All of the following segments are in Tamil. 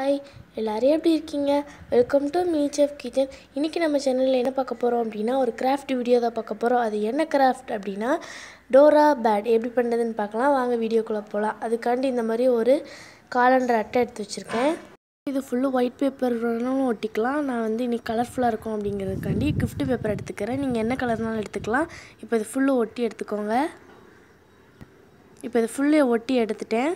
ஹாய் எல்லோரும் எப்படி இருக்கீங்க welcome to me chef kitchen இன்றைக்கி நம்ம சேனலில் என்ன பார்க்க போகிறோம் அப்படின்னா ஒரு கிராஃப்ட் வீடியோ தான் பார்க்க போகிறோம் அது என்ன கிராஃப்ட் அப்படின்னா டோரா பேட் எப்படி பண்ணுறதுன்னு பார்க்கலாம் வாங்க வீடியோக்குள்ளே போகலாம் அதுக்காண்டி இந்த மாதிரி ஒரு காலண்டர் அட்டை எடுத்து வச்சுருக்கேன் இது ஃபுல்லு ஒயிட் பேப்பர் வேணாலும் ஒட்டிக்கலாம் நான் வந்து இன்னைக்கு கலர்ஃபுல்லாக இருக்கும் அப்படிங்கிறதுக்காண்டி gift பேப்பர் எடுத்துக்கிறேன் நீங்கள் என்ன கலர்னாலும் எடுத்துக்கலாம் இப்போ இது ஃபுல்லு ஒட்டி எடுத்துக்கோங்க இப்போ இது ஃபுல்லு ஒட்டி எடுத்துட்டேன்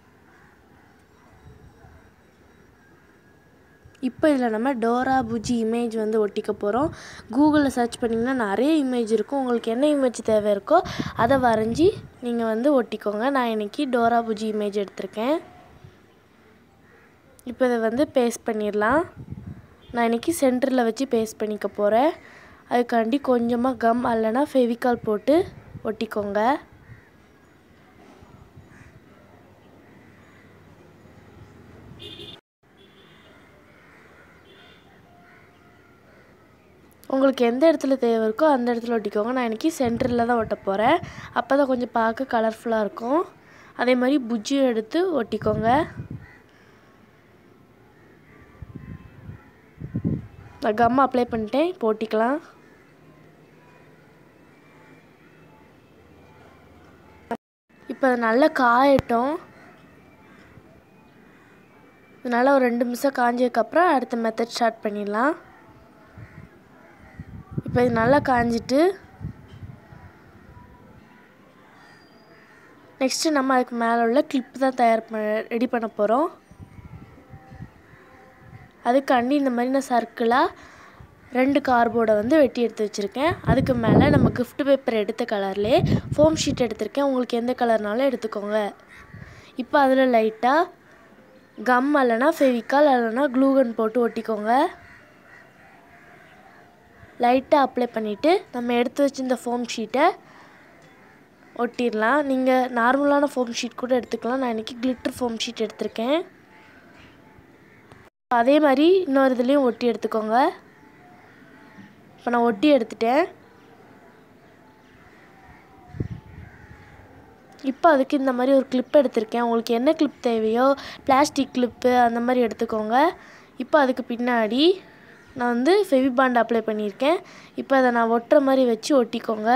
இப்போ இதில் நம்ம டோரா புஜி இமேஜ் வந்து ஒட்டிக்க போகிறோம் கூகுளில் சர்ச் பண்ணிங்கன்னா நிறைய இமேஜ் இருக்கும் உங்களுக்கு என்ன இமேஜ் தேவை இருக்கோ அதை வரைஞ்சி நீங்கள் வந்து ஒட்டிக்கோங்க நான் இன்றைக்கி டோரா புஜி இமேஜ் எடுத்திருக்கேன் இப்போ இதை வந்து பேஸ்ட் பண்ணிடலாம் நான் இன்றைக்கி சென்டரில் வச்சு பேஸ்ட் பண்ணிக்க போகிறேன் அதுக்காண்டி கொஞ்சமாக கம் அல்லனா ஃபெவிகால் போட்டு ஒட்டிக்கோங்க உங்களுக்கு எந்த இடத்துல தேவை இருக்கோ அந்த இடத்துல ஒட்டிக்கோங்க நான் இன்றைக்கி சென்டரில் தான் ஒட்ட போகிறேன் அப்போ தான் கொஞ்சம் பார்க்க கலர்ஃபுல்லாக இருக்கும் அதே மாதிரி புஜ்ஜியும் எடுத்து ஒட்டிக்கோங்க நான் கம் அப்ளை பண்ணிட்டேன் இப்போ ஒட்டிக்கலாம் இப்போ அது நல்லா காயட்டும் இதனால் ஒரு ரெண்டு நிமிஷம் காஞ்சதுக்கப்புறம் அடுத்த மெத்தட் ஸ்டார்ட் பண்ணிடலாம் இப்போ இது நல்லா காஞ்சிட்டு நெக்ஸ்ட்டு நம்ம அதுக்கு மேலே உள்ள கிளிப் தான் தயார் பண்ண ரெடி பண்ண போகிறோம் அதுக்காண்டி இந்த மாதிரி நான் சர்க்கிளாக ரெண்டு கார்போர்டை வந்து வெட்டி எடுத்து வச்சுருக்கேன் அதுக்கு மேலே நம்ம கிஃப்ட் பேப்பர் எடுத்த கலர்லேயே ஃபோம் ஷீட் எடுத்திருக்கேன் உங்களுக்கு எந்த கலர்னாலும் எடுத்துக்கோங்க இப்போ அதில் லைட்டாக கம் இல்லைனா ஃபெவிக்கால் இல்லைனா க்ளூகன் போட்டு ஒட்டிக்கோங்க லைட்டாக அப்ளை பண்ணிவிட்டு நம்ம எடுத்து வச்சிருந்த ஃபோம் ஷீட்டை ஒட்டிடலாம் நீங்கள் நார்மலான ஃபோம் ஷீட் கூட எடுத்துக்கலாம் நான் இன்றைக்கி கிளிட்டர் ஃபோம் ஷீட் எடுத்திருக்கேன் அதே மாதிரி இன்னொரு இதுலேயும் ஒட்டி எடுத்துக்கோங்க இப்போ நான் ஒட்டி எடுத்துட்டேன் இப்போ அதுக்கு இந்த மாதிரி ஒரு கிளிப் எடுத்திருக்கேன் உங்களுக்கு என்ன கிளிப் தேவையோ பிளாஸ்டிக் கிளிப்பு அந்த மாதிரி எடுத்துக்கோங்க இப்போ அதுக்கு பின்னாடி நான் வந்து ஃபெவிபாண்ட் அப்ளை பண்ணியிருக்கேன் இப்போ அதை நான் ஒட்டுற மாதிரி வச்சு ஒட்டிக்கோங்க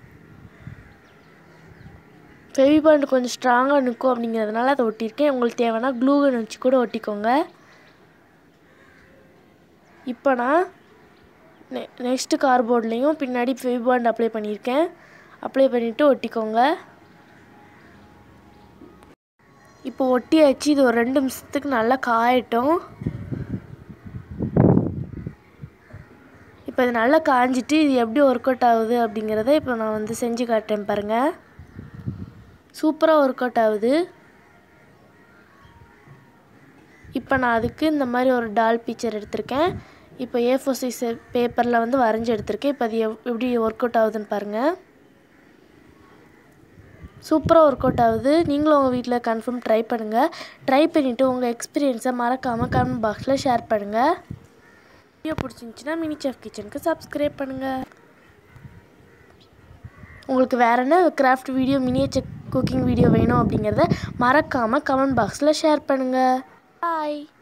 ஃபெவிபாண்ட் கொஞ்சம் ஸ்ட்ராங்காக நிற்கும் அப்படிங்கிறதுனால அதை ஒட்டியிருக்கேன் உங்களுக்கு தேவைன்னா க்ளூகன் வச்சு கூட ஒட்டிக்கோங்க இப்போ நான் நெ நெக்ஸ்ட்டு கார்போர்ட்லேயும் பின்னாடி ஃபெவிபாண்ட் அப்ளை பண்ணியிருக்கேன் அப்ளை பண்ணிவிட்டு ஒட்டிக்கோங்க இப்போ ஒட்டியாச்சு இது ஒரு ரெண்டு நிமிஷத்துக்கு நல்லா காயட்டும் இப்போ இது நல்லா காஞ்சிட்டு இது எப்படி ஒர்க் அவுட் ஆகுது அப்படிங்கிறத இப்போ நான் வந்து செஞ்சு காட்டுறேன் பாருங்கள் சூப்பராக ஒர்க் அவுட் ஆகுது இப்போ நான் அதுக்கு இந்த மாதிரி ஒரு டால் பிக்சர் எடுத்திருக்கேன் இப்போ ஏ ஃபோர் சைஸ் பேப்பரில் வந்து வரைஞ்சி எடுத்திருக்கேன் இப்போ அது எவ் எப்படி ஒர்க் அவுட் ஆகுதுன்னு பாருங்கள் சூப்பராக ஒர்க் அவுட் ஆகுது நீங்களும் உங்கள் வீட்டில் கன்ஃபார்ம் ட்ரை பண்ணுங்கள் ட்ரை பண்ணிவிட்டு உங்கள் எக்ஸ்பீரியன்ஸை மறக்காமல் கமெண்ட் பாக்ஸில் ஷேர் பண்ணுங்கள் வீடியோ பிடிச்சிருந்துச்சின்னா மினி செஃப் கிச்சனுக்கு சப்ஸ்கிரைப் பண்ணுங்கள் உங்களுக்கு வேறு என்ன craft video miniature cooking video வேணும் அப்படிங்கிறத மறக்காமல் கமெண்ட் பாக்ஸில் ஷேர் பண்ணுங்கள் பாய்